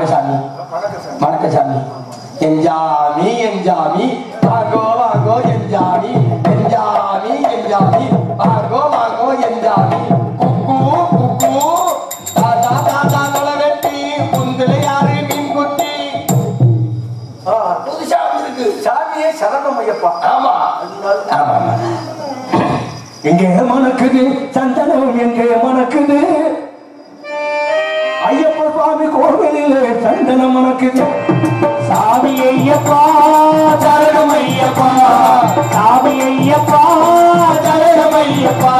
வாங்க சாமி வணக்கம் சாமி என் ஜாமி என் ஜாமி வாங்கோ வாங்கோ என் ஜாமி என் ஜாமி என் ஜாமி வாங்கோ வாங்கோ என் ஜாமி குக்கு குக்கு தாத்தா தாத்தா தலை வெட்டி முந்தில யாரு மீன் குட்டி ஆ, புதுசா வந்திருக்கு சாமியே சரணம் ஐயப்பா ஆமா ஆமா ஆமா. எங்கே மணக்குது சந்தனம் எங்கே மணக்குது ஐயப்ப சுவாமி கோவிலிலே சந்தனம் மணக்குது சாமி ஐயப்பா சரணம் ஐயப்பா சாமி ஐயப்பா சரணம் ஐயப்பா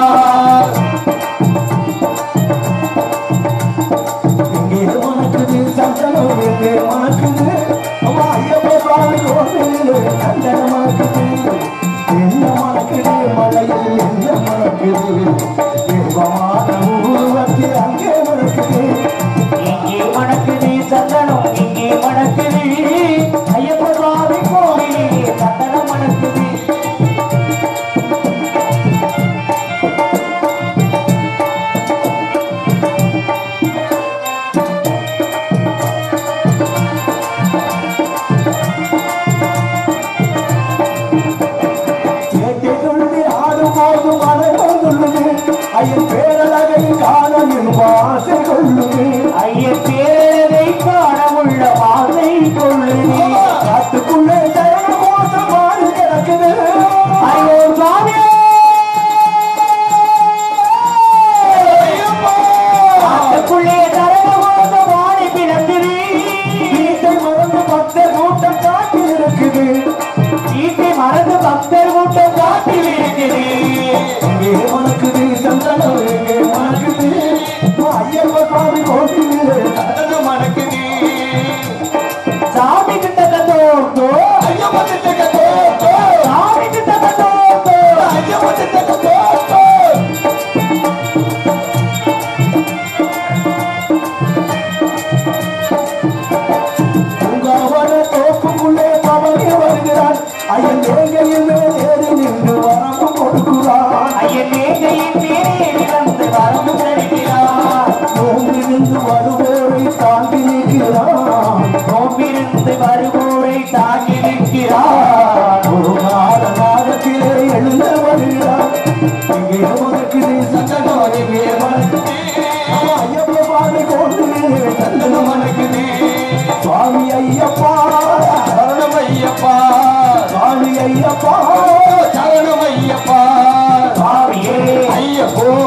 எங்கே மணக்குது சந்தனம் எங்கே மணக்குது அம்மா ஐயப்ப சுவாமி கோவிலிலே சந்தனம் மணக்குது என்ன மணக்குது மலையில் என்ன மணக்குது தெய்வமான உருவத்தில் அங்கே மணக்குது இங்கே மணக்குது சந்தனம் இங்கே மணக்குது ஐயப்ப சுவாமி கோவிலிலே சந்தனம் மணக்குது கேட்டே துள்ளி ஆடும்போது மனமும் துள்ளுது ஐயன் பேரழகை காண என் ஆசை கொள்ளுது ஐயன் பேரழகை காண உள்ள ஆசை கொள்ளுது காட்டுக்குள்ளே சரண மோசம் மாறி கிடக்குது ஐயோ சாமி காட்டுக்குள்ளே சரண மோசம் மாறி கிடக்குது வீட்டை மறந்து பக்தர் கூட்டம் காட்டி இருக்குது வீட்டை மறந்து பக்தர் கூட்டம் காட்டி இருக்குது இங்கே மணக்குது சந்தனம் இங்கே மணக்குது ஐயப்ப சுவாமி கோவிலே சந்தனம் மணக்குது சாமி கிட்ட கத்தோட்டோ ஐயப்ப கிட்ட கத்தோட்டோ சாமி கிட்ட கத்தோட்டோ ஐயப்ப கிட்ட கத்தோட்டோ பூங்காவன தோப்புக்குள்ளே பவனி வருகிறான் ஐயன் வேங்கையின் மேல் ஏறி நின்று வரம்பு கொடுக்கிறான் ஐயன் வேங்கையின் மேல் வந்து வரம்பு தருகிறான் நோம்பிருந்து வருவோரை தாங்கி நிற்கிறான் நோம்பிருந்து வருவோரை தாங்கி நிற்கிறான் ஒரு நாட நாடத்திலே எழுந்த வருகிறான் இங்கே உனக்கு சந்தனம் இங்கே மனக்குது ஐயப்ப சுவாமி கோவிலே சந்தனம் மணக்குது சுவாமி ஐயப்பா சரணம் ஐயப்பா சுவாமி ஐயப்பா சரணம் ஐயப்பா சுவாமியே ஐயப்போ